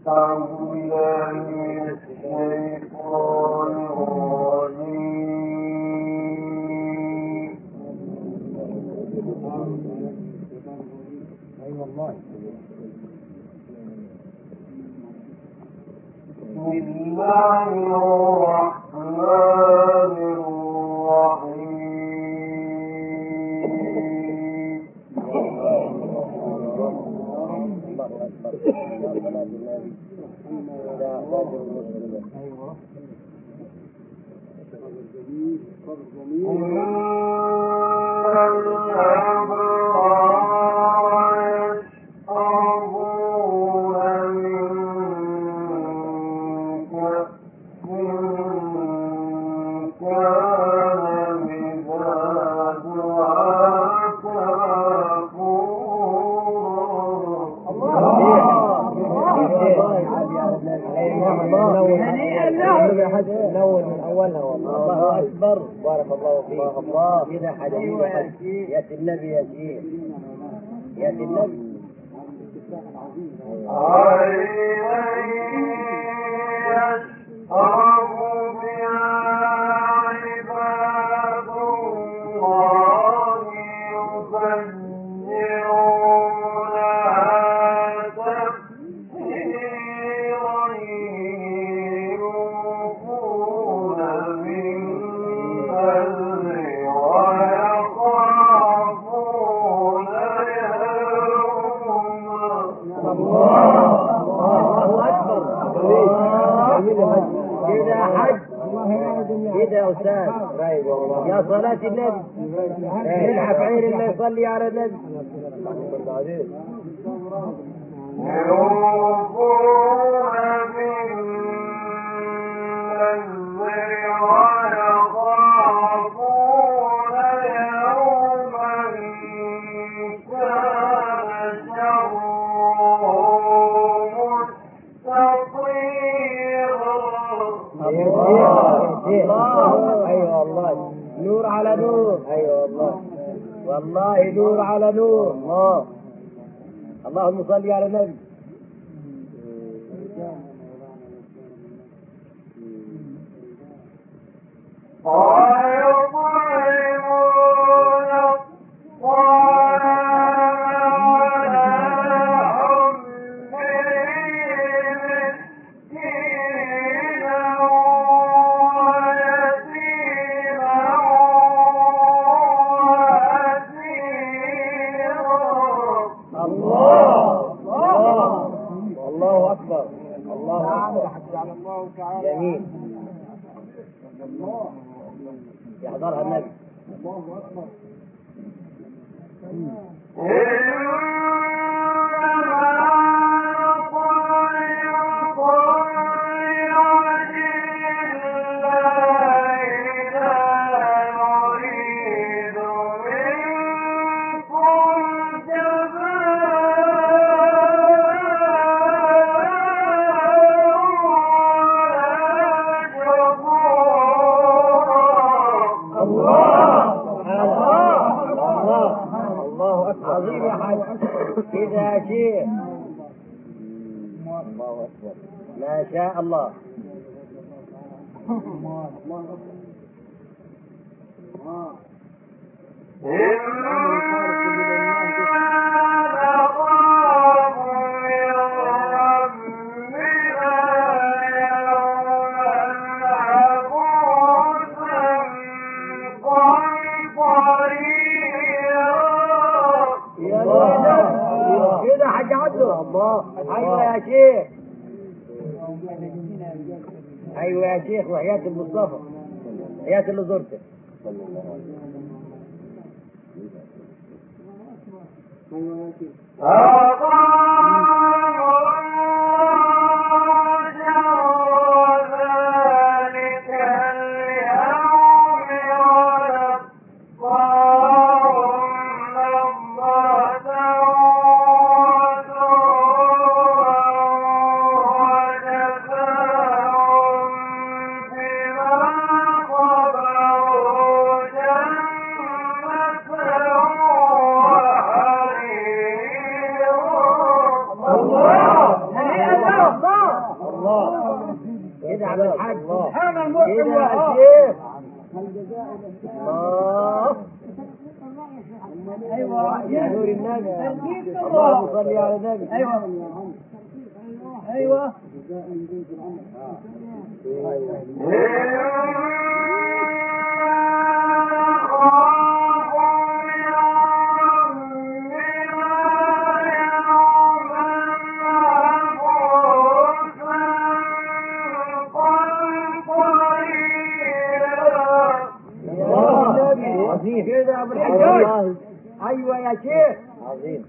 صلي على النبي الله كده عم الحاج سبحان المحسن كده يا والوهاب شيخ الله ايوه يا نور النبي الله. اللهم صل على النبي ايوه ايوه الله عظيم كده يا ابو الحجاج ايوه يا شيخ عظيم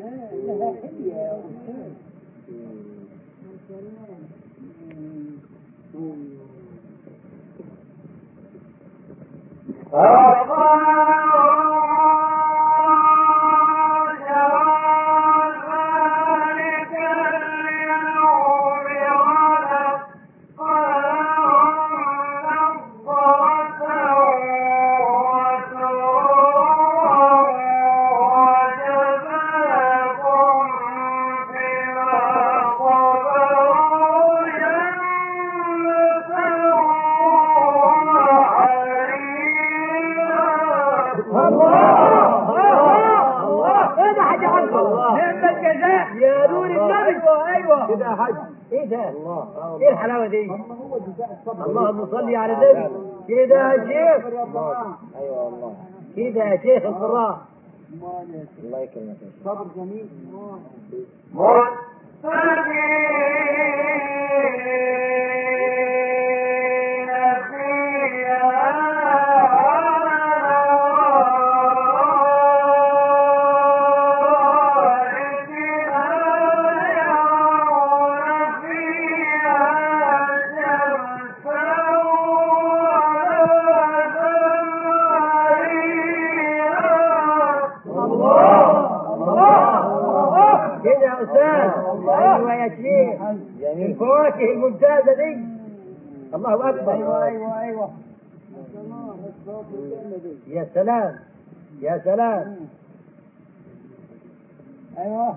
الله ايه ده حاجه عنده الله. نعم الجزاء يا نور النبي ايوه ايوه كده يا حاج ايه ده الله ايه الحلاوه دي اللهم صل على النبي كده يا شيخ ايوه والله كده يا شيخ القراء الله يكرمك صبر جميل كده يا استاذ ايوه يا شيخ الفواكه الممتازه دي الله اكبر ايوه ايوه ايوه يا سلام يا سلام ايوه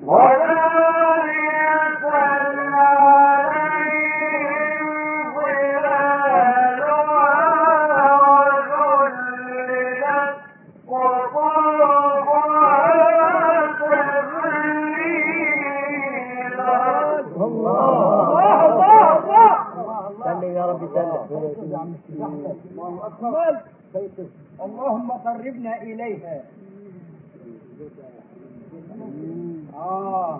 الله الله الله سلم يا رب سلم الله اللهم قربنا اليها اه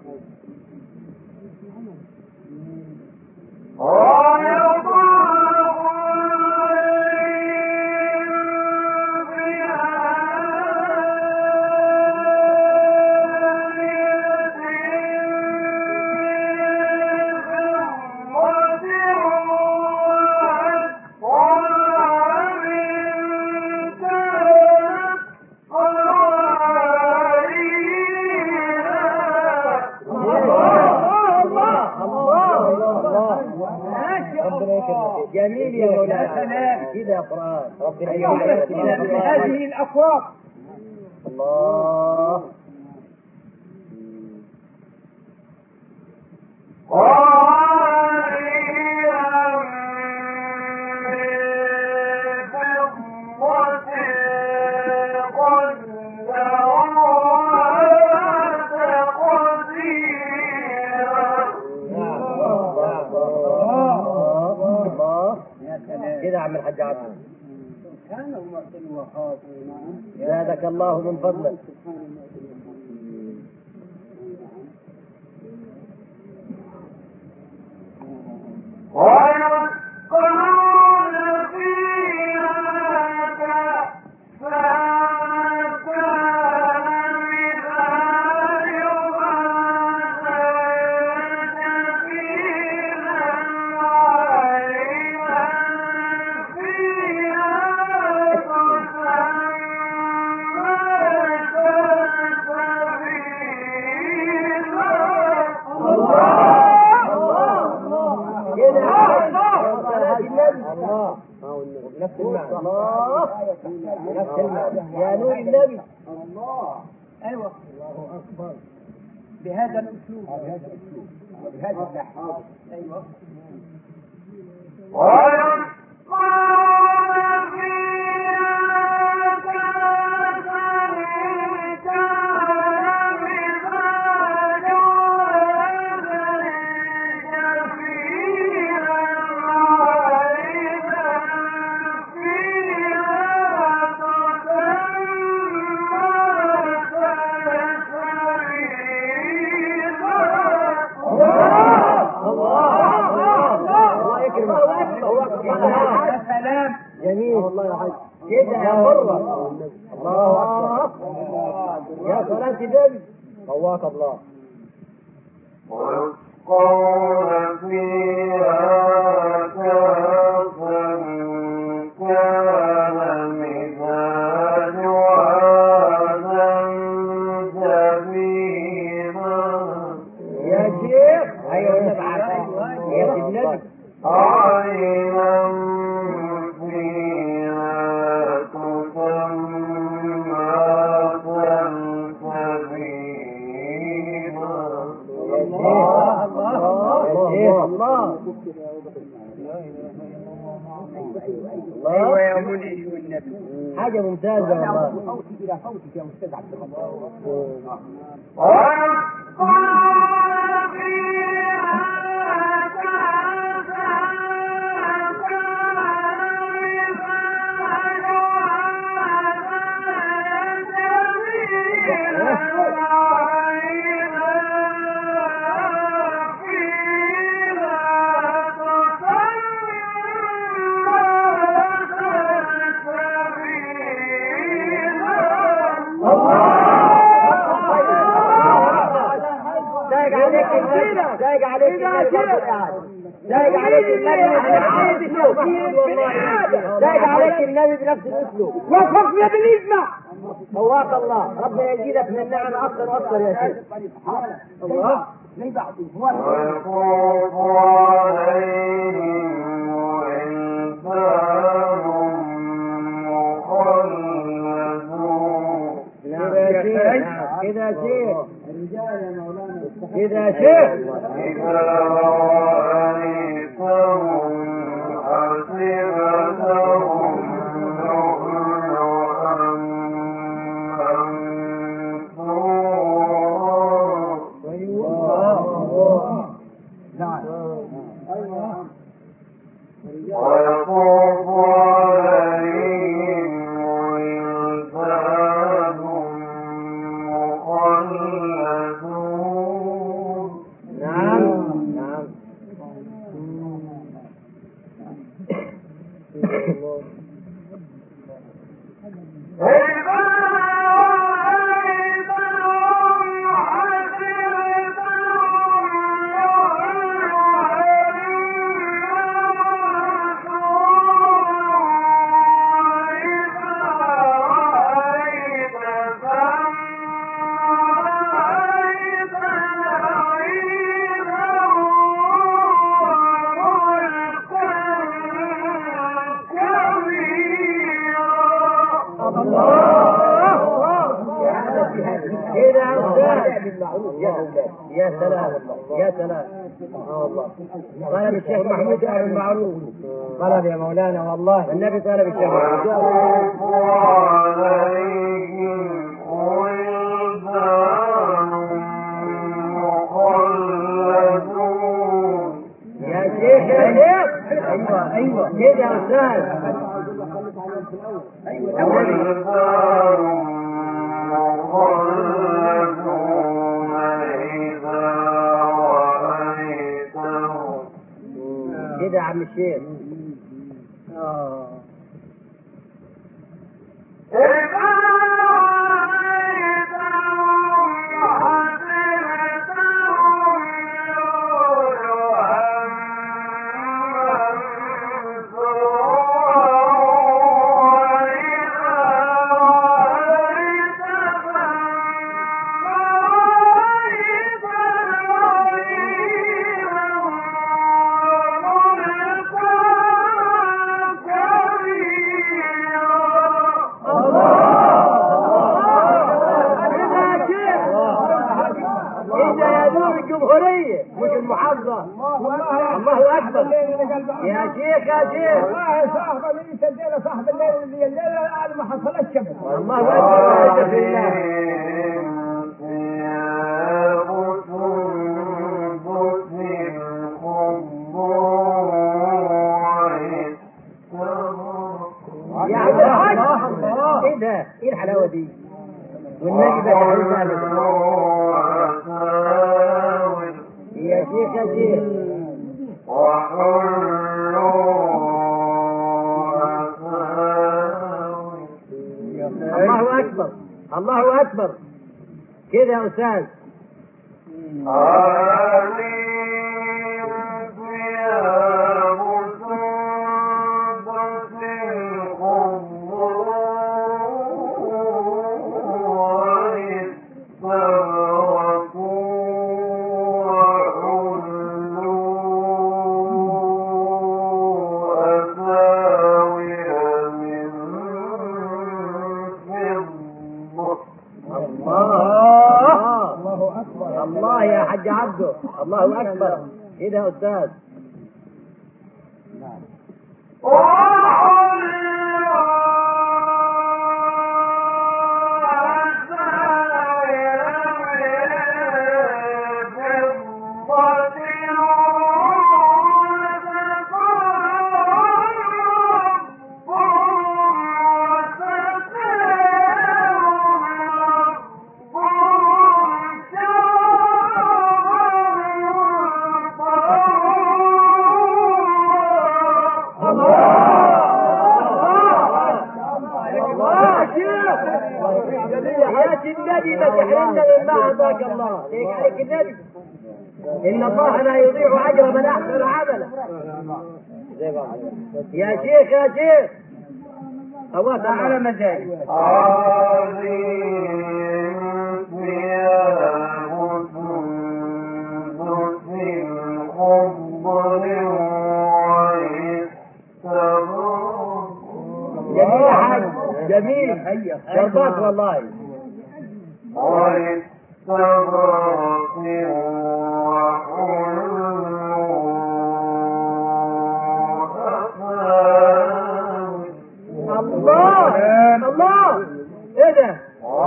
الله الله الله ما شاء ربنا الله يكرمك جميل يا مولانا يا سلام. كده يا قرآن ربنا أيوة، يكرمك هذه الافواق الله نعم الله الله الله يا سلام كده يا عم الحاج عبد كان المحسن وخاف زادك الله من فضلك كده يا حاج صلاة النبي الله نفس المعنى الله نفس المعنى يا نور النبي ايوه بهذا الاسلوب بهذا الاسلوب بهذا النحو ايوه الله يكرمك يا سلام جميل والله يا حاج كده يا مرة الله أكبر يا صلاة النبي قواك الله ويسقون فيها كأسا كان مزاجها زنجبيلا يا شيخ ايوه النبي عارفين يا سيد النبي عينا فيها تسمى سلسبيلا يا شيخ الله يا شيخ الله ايوه يا الله منيش والنبي حاجة ممتازة والله فوتك الى فوتك يا استاذ عبد الله دايق عليك النبي دايق عليك النبي دايق عليك النبي دايق عليك النبي بنفس الاسلوب وقفنا بالاجماع قواك الله ربنا يزيدك من النعم اكثر واكثر يا شيخ الله زي بعض ويطوف عليهم ولدان مخلدون كده يا شيخ كده يا شيخ الرجال يا مولانا كده يا شيخ إذا رأيتهم حسبتهم لؤلؤا منثورا نعم ويطوف عليهم ولدان مخلدون نعم نعم كده يا استاذ يا سلام يا سلام اه والله طلب الشيخ محمود اهل المعروف طلب يا مولانا والله النبي طلب الشيخ محمود ويطوف عليهم ولدان مخلدون يا شيخ يا شيخ ايوه ايوه كده يا استاذ ولدان مخلدون إذا رأيتهم كده يا عم الشيخ اه Thank you. مش المحافظة الله أكبر يا شيخ يا شيخ والله صاحب الليل الليله صاحب الليل اللي الليله قاعد ما حصلتش ابدا الله أكبر يا شيخ الله. يا عبد الحاج ايه ده؟ ايه الحلاوة دي؟ والنبي بقى تعالى يا شيخ يا شيخ الله أكبر الله أكبر كده يا أستاذ الله الله اكبر الله يا حاج عبده الله أكبر كده يا أستاذ الله يا شيخ حياة النبي ما تحرمنا مما أعطاك الله ليك عليك النبي إن الله لا يضيع أجر من أحسن عملا يا شيخ يا شيخ أوات على مزاجي جميل يا حاج جميل شربات والله الله الله ايه ده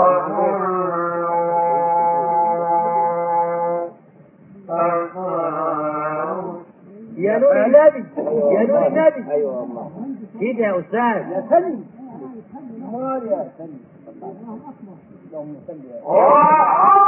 يا نور النبي يا نور النبي ايوه والله كده يا استاذ يا سلم مال يا سلم اللهم صل يا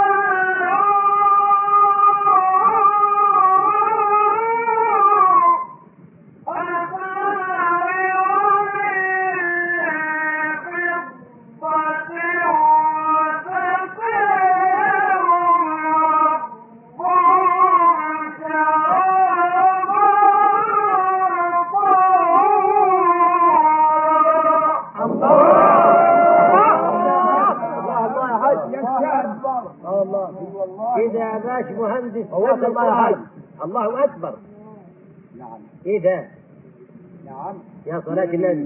الله الله يا حاج يا شعب اه الله كده يا باش مهندس الله الله يا حاج الله اكبر نعم ايه ده نعم يا صلاة النبي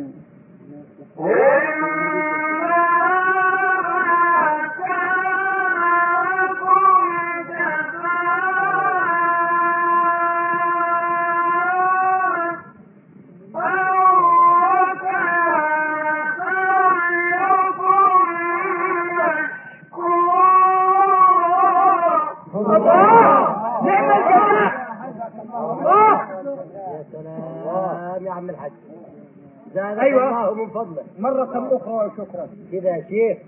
الله نعم الجماعة الله يا سلام يا عم الحاج زادك أيوة. الله من فضله مرة أخرى وشكرا كده يا شيخ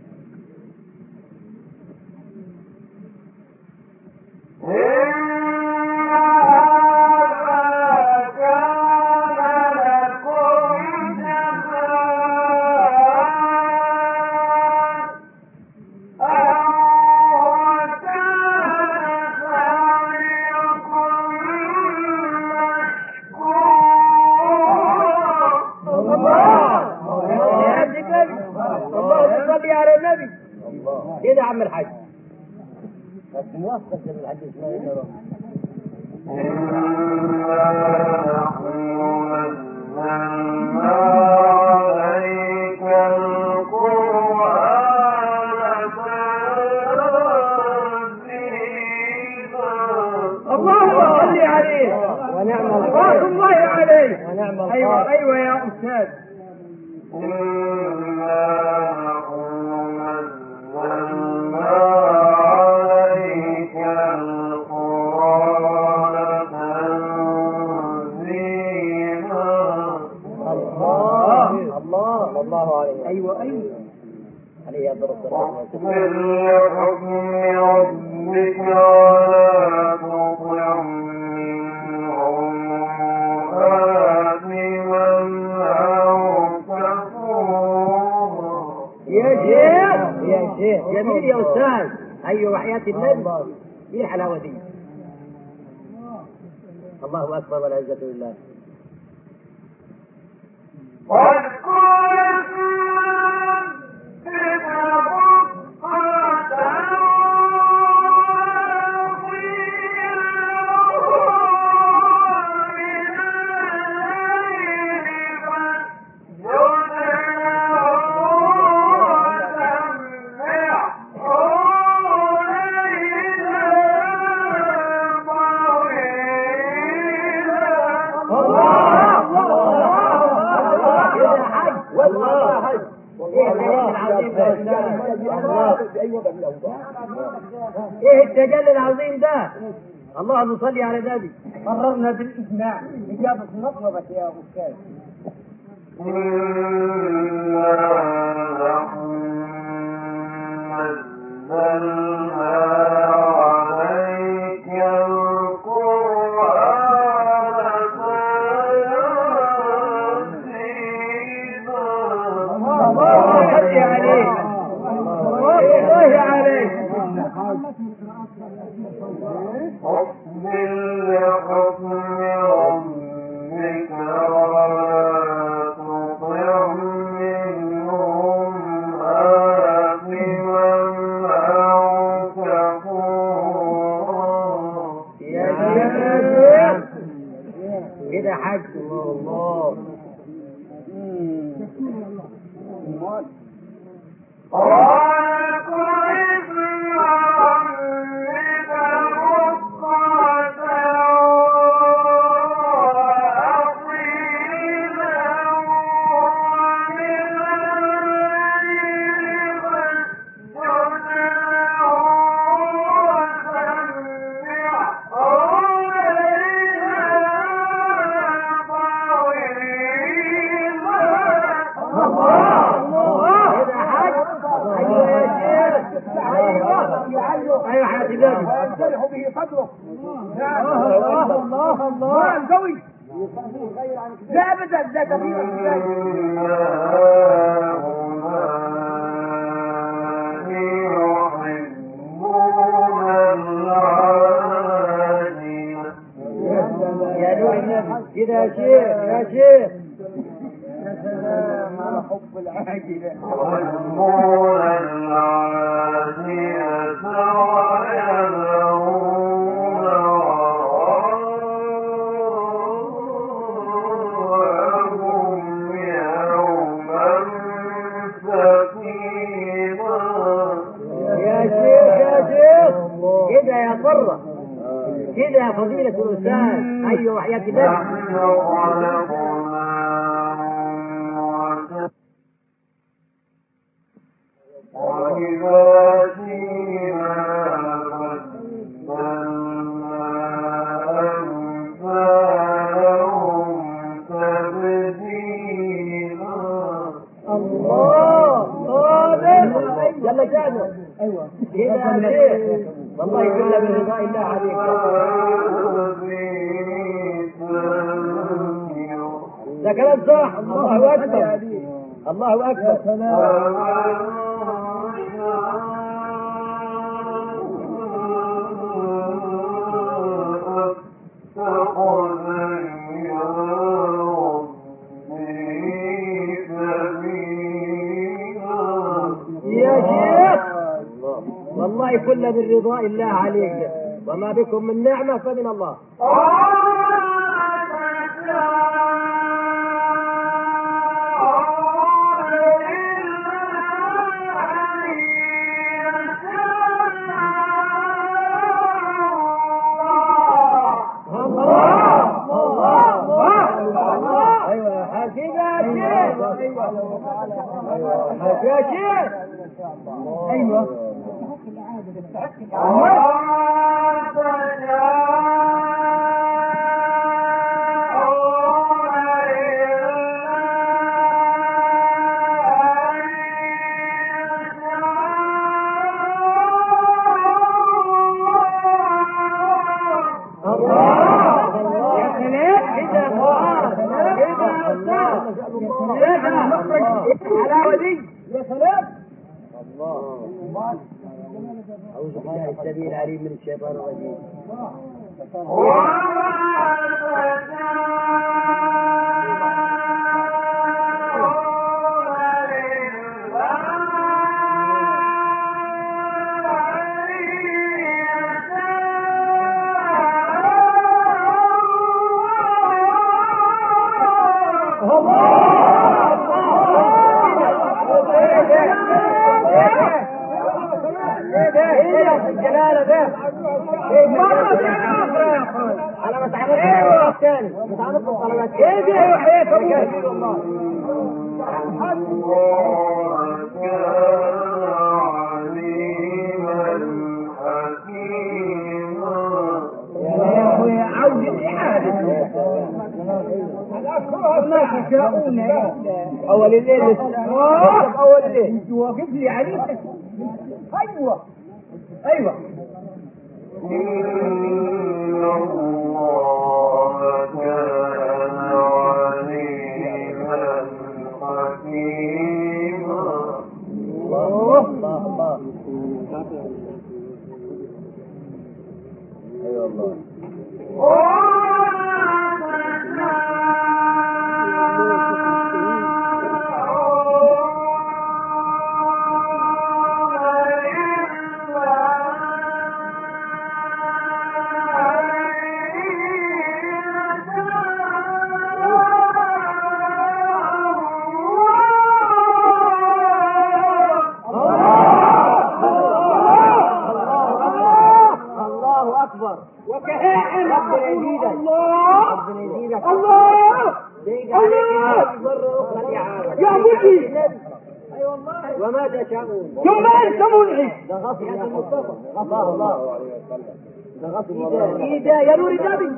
الله يا عبد النبي اللهم صل على النبي كده يا عم الحاج بس موافقة يا الحاج اسماعيل يا رب الخير ونعم بارك الخير الله عليك ونعم ايوه الخير ايوه يا استاذ الله الله الله عليه ايوه ايوه عليه افضل الصلاه والسلام لحكم ربك ولا تطع منهم آثما أو كفورا يا شيخ يا شيخ جميل يا استاذ ايوه وحياة النبي ايه الحلاوه دي الله اكبر والعزه لله واذكر اسم ربك بكرة وأصيلا من الليل كده حج والله حج ايه الدليل العظيم ده يا أستاذ؟ ايه التجلي العظيم ده اللهم صل على النبي قررنا بالاجماع اجابه مطلبك يا استاذ الله عليك الله عليك اصبر لحكم ربك ولا تطع منهم آثما أو كفورا يا شيخ كده حج الله كده حج ايوه يا شيخ ايوه ايوه حياة النبي وينشرح به صدره الله الله الله القوي لا ابدا لا تغيير في ذلك يا نور النبي كده يا شيخ يا شيخ سلام على حب العاجله يحبون العاجلة ويذرون وراءهم يوما ثقيلا يا شيخ يا شيخ كده يا قرة كده يا فضيلة الأستاذ أيوة وحياة النبي نحن خلقناهم وإذا جئنا بدلنا أمثالهم تبديلا الله قادر جل شأنه ايوه كده يا شيخ والله كله برضاء الله عليك ده كلام صح الله أكبر الله أكبر يا شيخ والله كله بالرضاء الله عليك ده. وما بكم من نعمة فمن الله الله يا شيخ ايوه يا سلام كده فؤاد كده يا استاذ كده مخرج الحلاوه دي يا سلام الله أعوذ بالله السميع العليم من الشيطان الرجيم ايه ده ايه ده الجلاله ده على ما تعمل ايه الثاني ما تعمل الطلبات ايه ده ايه وحياتك والله يا اخويا عاوز اعاده ما تشاءون الا اول الليل لسه اول الليل واقف لي عليك ايوه ايوه إن الله كان عليما حكيما الله الله الله ايوه والله الله اكبر وكهائن ربنا يزيدك الله ربنا يزيدك الله ديك عليك مرة أخرى الإعادة يا مجي أي والله وما تشاءون ثم انت منعم ده غصب يا مصطفى الله الله ده غصب والله إيدا يا نور النبي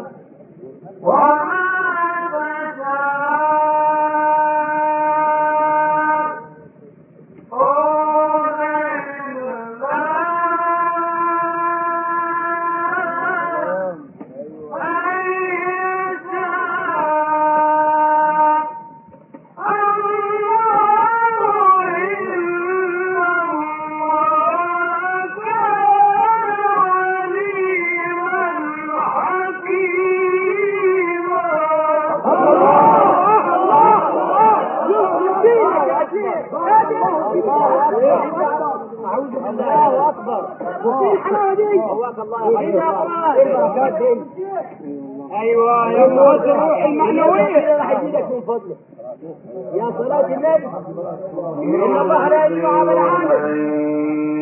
أعوذ بالله الله أكبر وفي الحلاوة دي هواك الله يا البركات دي ايوه يا قوة الروح المعنوية راح يزيدك من فضله يا صلاة النبي إن الله لا يجمع عمل عامل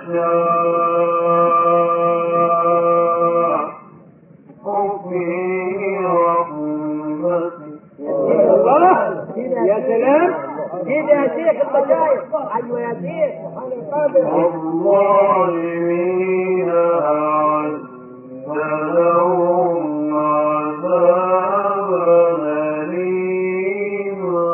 يا سلام كده يا شيخ المشايخ ايوه يا شيخ الظالمين أعد لهم عذابا أليما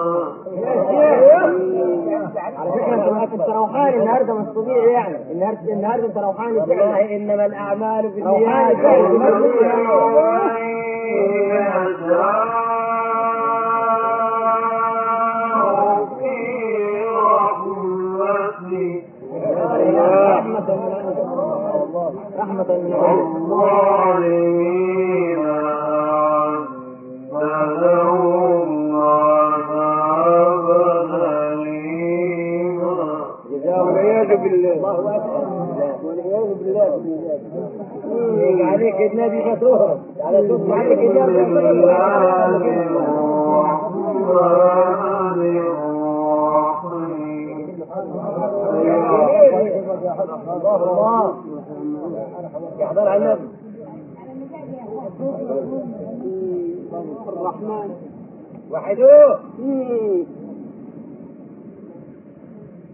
على فكره انت معاك انت روحاني النهارده مش طبيعي يعني النهارده النهارده انت روحاني والله انما الاعمال بالنيات رحمة من عند الله رحمة من عند الظالمين أعد لهم عذابا أليما والعياذ بالله الله اكبر والعياذ بالله يجي عليك النبي فتهرب على صوت عليك النبي الله الله يحضر على النبي الرحمن وحدوه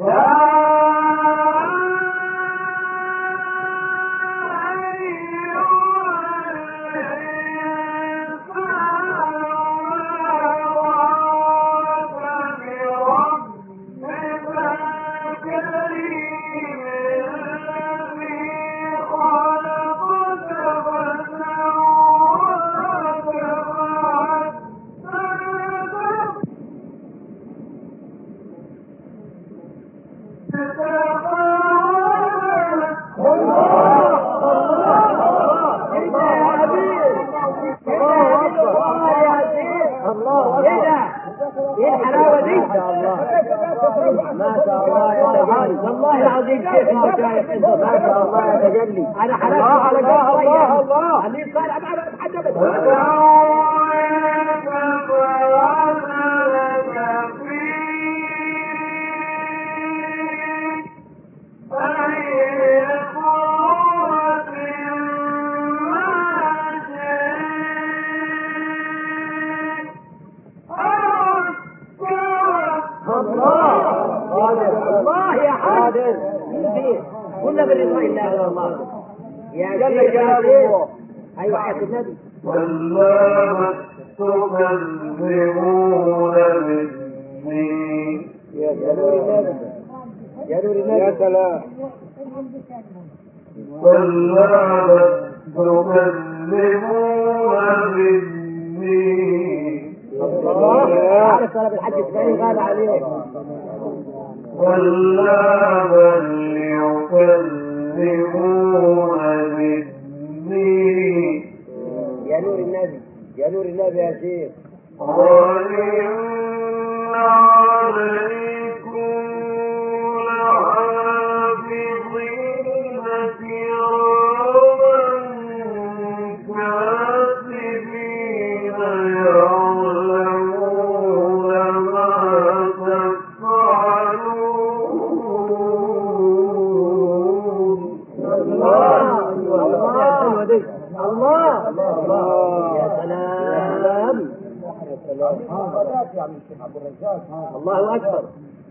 ايه الحلاوه دي؟ ما شاء الله ما شاء الله يا تجلي والله العظيم شيخ المشايخ انت ما شاء الله يا تجلي انا حلاوه الله الله الله خليك طالع معنا اتحدى الله الله يا حاج كنا بالرضا الا على الله يا جل جلاله ايوه حياه النبي كلا بل تكذبون بالدين يا نور النبي يا نور النبي يا سلام كلا بل تكذبون بالدين الله عارف طلب الحج اسماعيل غاب عليهم كلا بل يكذبون بالدين يا نور النبي يا نور النبي يا شيخ وإن عليكم لحافظين كراما كاتبين يعلمون ما تفعلون الله الله الله يا سلام الله اكبر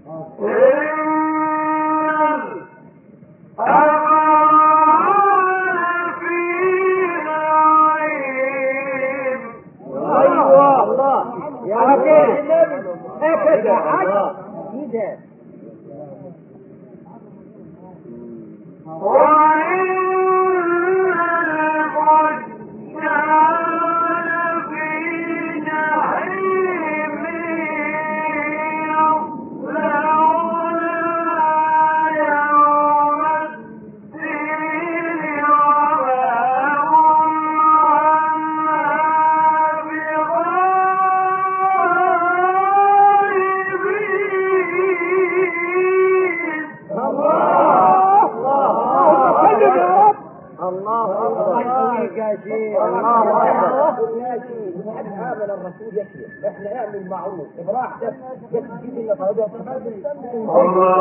ايوه الله يا شيخ هكذا حاجه كده الله اكبر يا شيخ الله اكبر يا شيخ امن الرسول يكفي احنا اعمل معروف ابراح ده يكفي جدا طلبها وما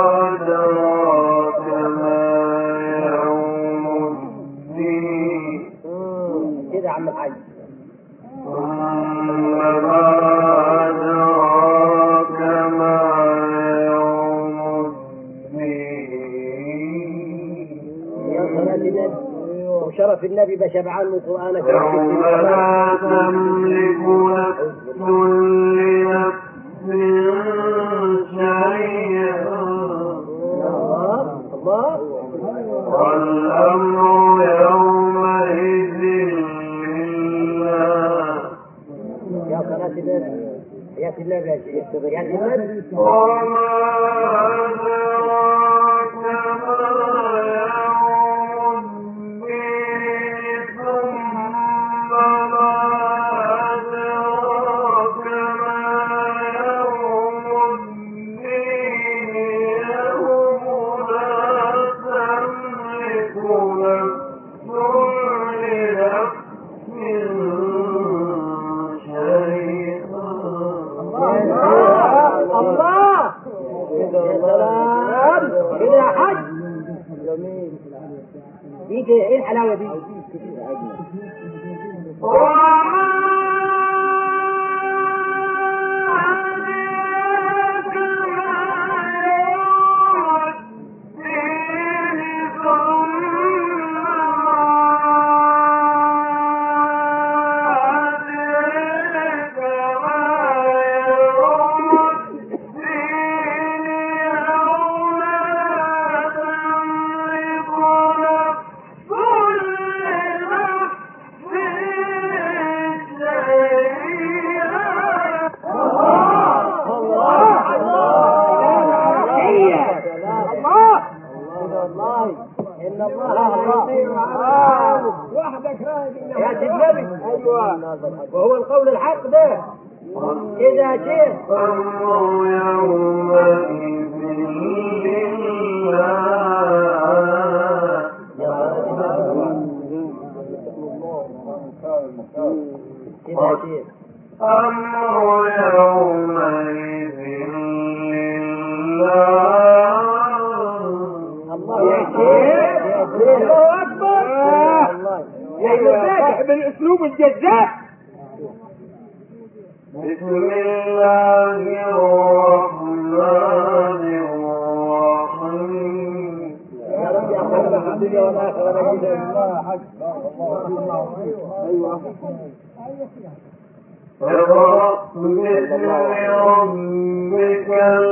أدراك ما يوم الدين كده يا عم الحاج ثم ما أدراك ما يوم الدين يا صلاة النبي وشرف النبي بشبعان من قرآنك يوم لا تملك نفس لنفس شيئا الله الله والأمر يومئذ لله يا صلاة النبي يا النبي يا شيخ يا النبي وما أدراك ما يوم الدين ثم ما أدراك ما يوم الدين يوم لا تملك نفس لنفس شيئا الله يا سلام كده يا حاج دي كده ايه الحلاوه دي ايوه وهو القول الحق ده كده يا شيخ الأمر يومئذ لله كده يا شيخ الأمر يومئذ لله الله يا شيخ الله اكبر الله ايوه بالاسلوب الجذاب بسم الله الرحمن الرحيم يا رب يا حبيبي في الدنيا والاخره نجد اقرأ باسم ربك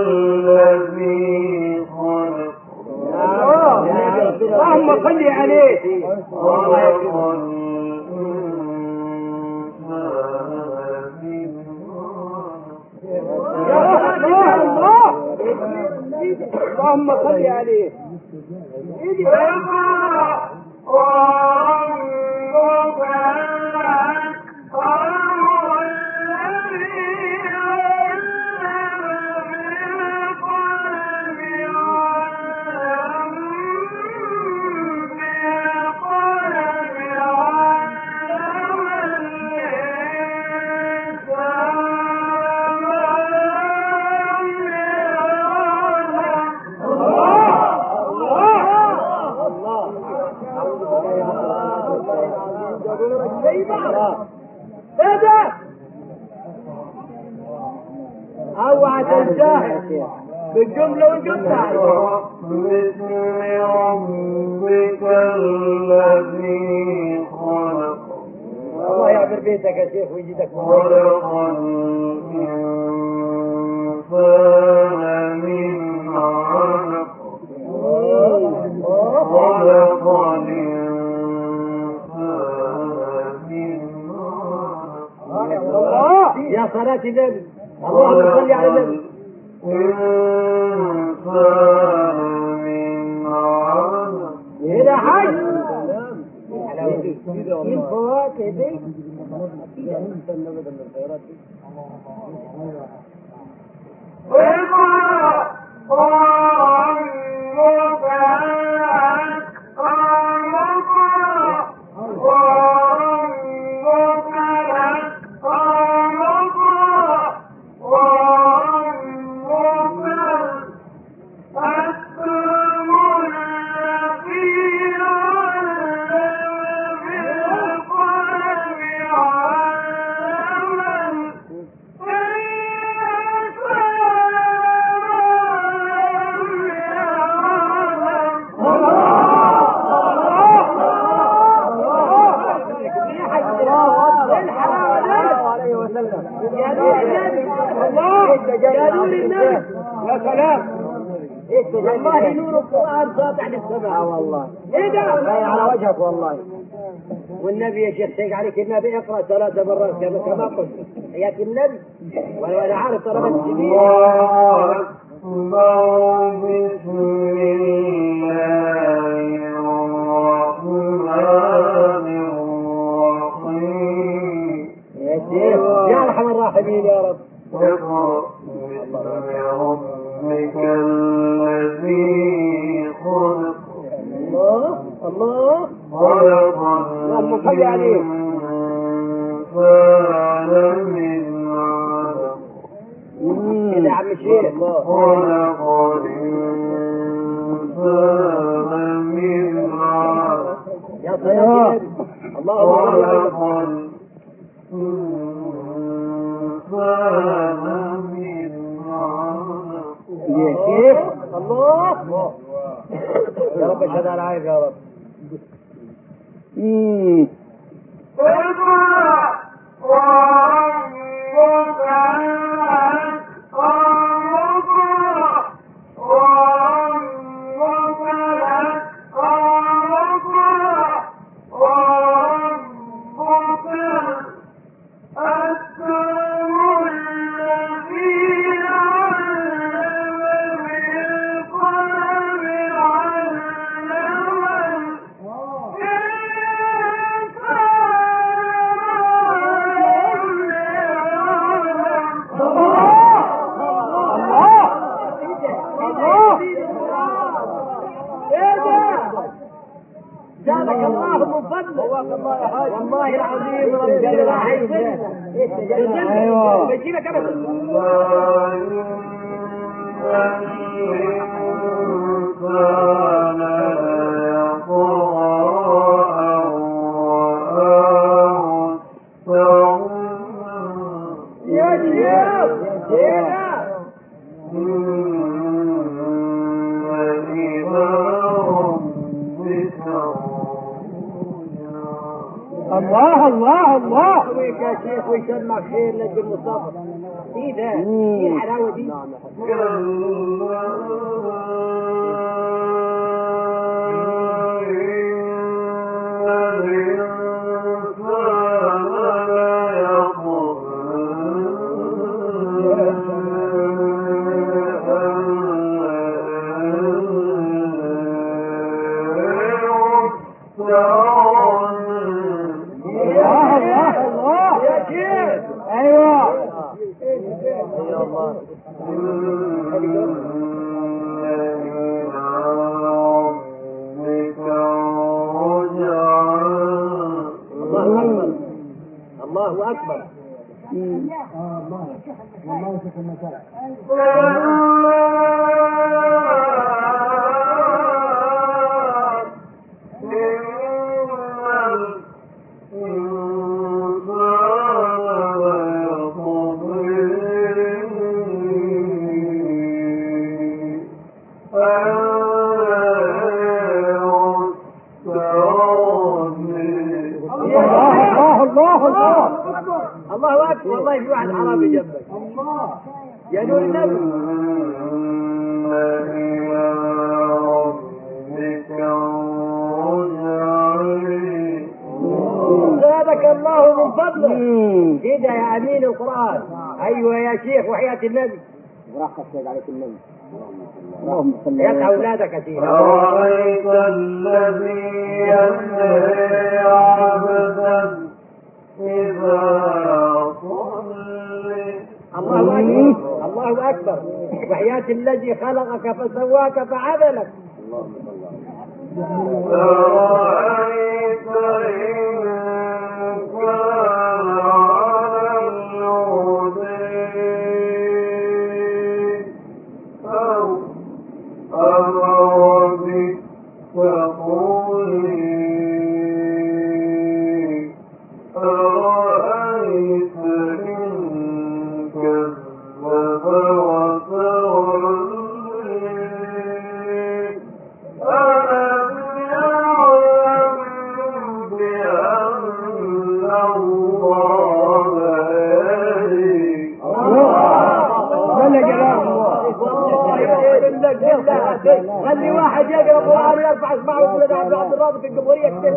الذي خلق اللهم صل عليه خلق الإنسان من يا الله اللهم صل عليه اقرأ وربك الأكرم الذي علم بالقلم علم بالقلم علم الإنسان هذا اوعى تنساه بالجمله والجمله باسم ربك الذي خلق الله يعبر بيتك يا شيخ ويجيدك خلق الإنسان من علق خلق الإنسان من علق يا صلاة النبي اللهم صل على النبي الإنسان من علق هنا حج الفواكه دي اقرأ وربك الأكرم اقرأ وربك الأكرم اقرأ وربك الأكرم الذي علم بالقلم علم عليه وسلم يا نور النبي الله يا نور النبي يا سلام والله نور القرآن ساطع للسماء والله ايه ده؟ باين على وجهك والله والنبي يا شيخ شيخ عليك النبي اقرا ثلاث مرات كما كما قلت حياة النبي وانا أنا عارف طلبة الجميع الله أكبر بسم الله الرحمن الرحيم يا شيخ يا ارحم الراحمين يا رب اقرأ باسم ربك الذي خلق الله الله خلق اللهم صل عليه. الإنسان من علق كده يا عم الشيخ خلق الإنسان من علق يا صلاة النبي اللهم صل على خلق الإنسان من علق يا شيخ الله يا رب اشهد على عيب يا رب اقرأ وربك الأكرم اقرأ وربك الأكرم اقرأ وربك الأكرم الذي علم بالقلم علم الإنسان والله العظيم ربنا راح أيوة. بجيبك ابدا يا شيخ يا شيخ الله الله الله ويك يا شيخ ويسمع خير لك المصطفى ايه ده؟ ايه الحلاوه دي؟ الله الله الله يا شيخ ايوه يا الله الله اكبر الله اكبر الله الله الله الله اكبر والله في واحد عربي جنبك يا نور النبي زادك الله من فضله كده يا امين القران ايوه يا شيخ وحياه النبي اللهم صل يقع اولادك يا شيخ أرأيت الذي ينهي عبدا إذا صلي الله اكبر الله اكبر وحياه الذي خلقك فسواك فعدلك أرأيت إن كان على الهدى أو أمر بالتقوي أرأيت إن كذب وتولي ألم يعلم بأن الله يهدي جل جلال الله خلي واحد يقرا قران يرفع اسمعه ويقول انا عبد عبد الرازق الجمهوريه كتب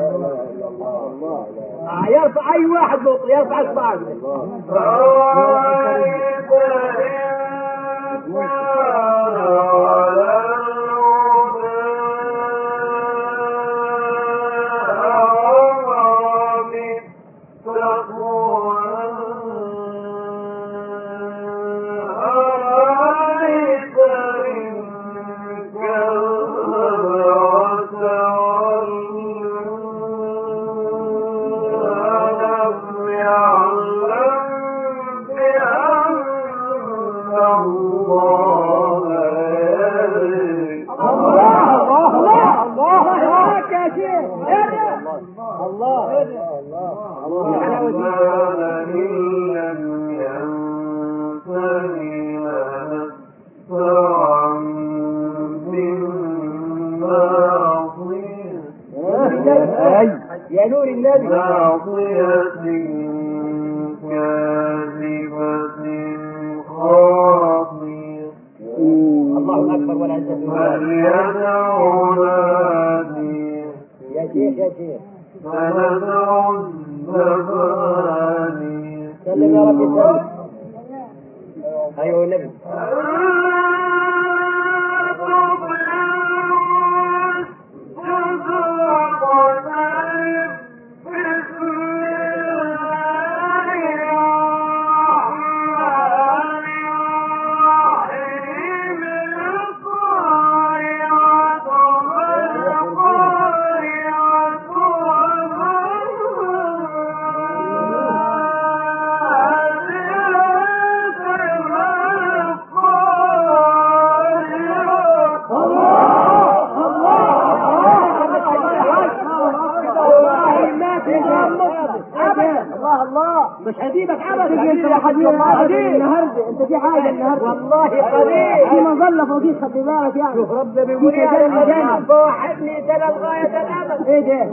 آه، يرفع اي واحد مطلق يرفع اسمعه أرأيت إن كان على الهدى أمر بالتقوى أرأيت إن كذب وتولى ألم يعلم بأن الله يهدي الله الله الله الله يا شيخ الله الله حلاوه دي الرحمن إن لم ينتهي لنسفعا بالناصية يا نور النبي ناصية كاذبة خاطئة الله اكبر والعزه لله فليدع ناديه يا شيخ يا شيخ فندع الزبانية سلم يا رب سلم ايوه النبي ابدا الله الله مش هسيبك ابدا تجي انت لحد والله النهارده انت في حاجه النهارده والله في قدير مظله فوقيك خلي بالك يعني شوف ربنا بيقول يا في تجلي جنة. فوحدني تلا الغاية الأبد ايه ده؟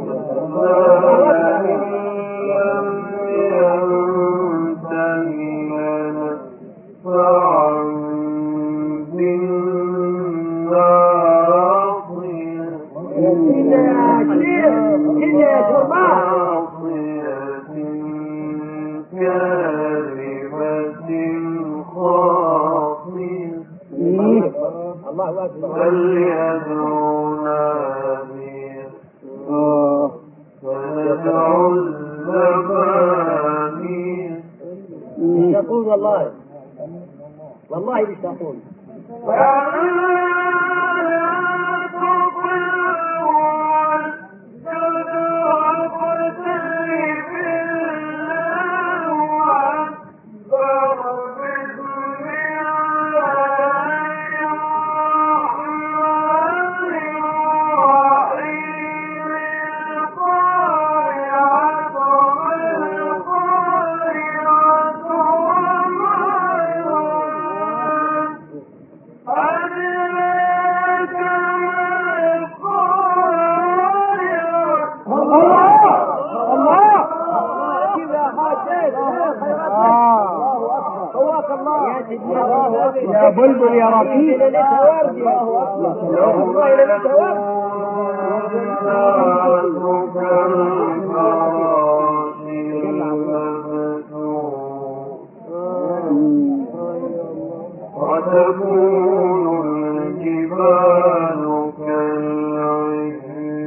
كده يا شيخ كده يا شربان الله أكبر فليدعو ناديه فندع الزبانية مش تقول والله والله مش تقول كده ما شيء قواك الله يا بلبل يا رقيق ليلتها ورد يا والله ليلتها ورد وتكون الجبال كالعهن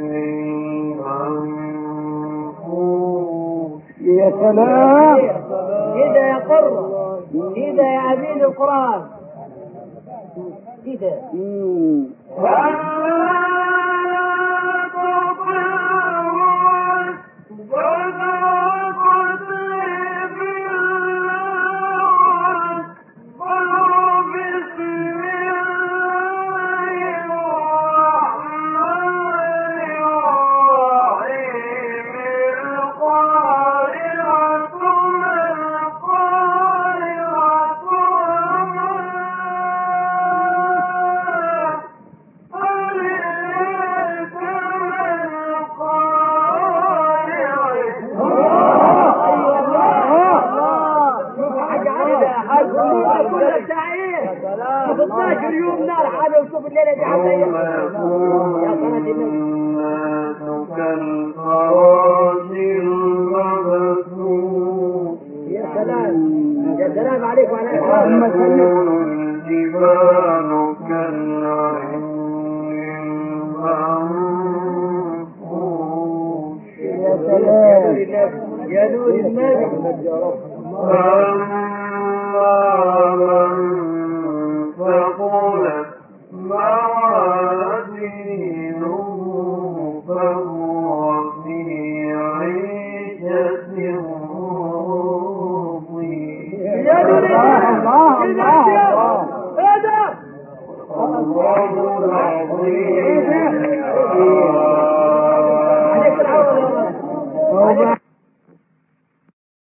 المنفوش يا سلام كده يا قرة كده يا عبيد القرآن كده مم. حاجة عاملة حاجة كلها ساعين شوف 12 يوم نار حاجة وشوف الليلة دي عاملة يوم ايه يكون يا صلاة النبي الناس كالفراش المبثوث يا سلام يا سلام عليك وعلى اللهم الإخوان صل وتكون الجبال كالعهن المنفوش يا يا نور سلام النبي يا نور النبي أما من ثقلت موازينه فهو في عيشة راضية يا نور الله الله الله هذا الله العظيم عليك العون يا رب الله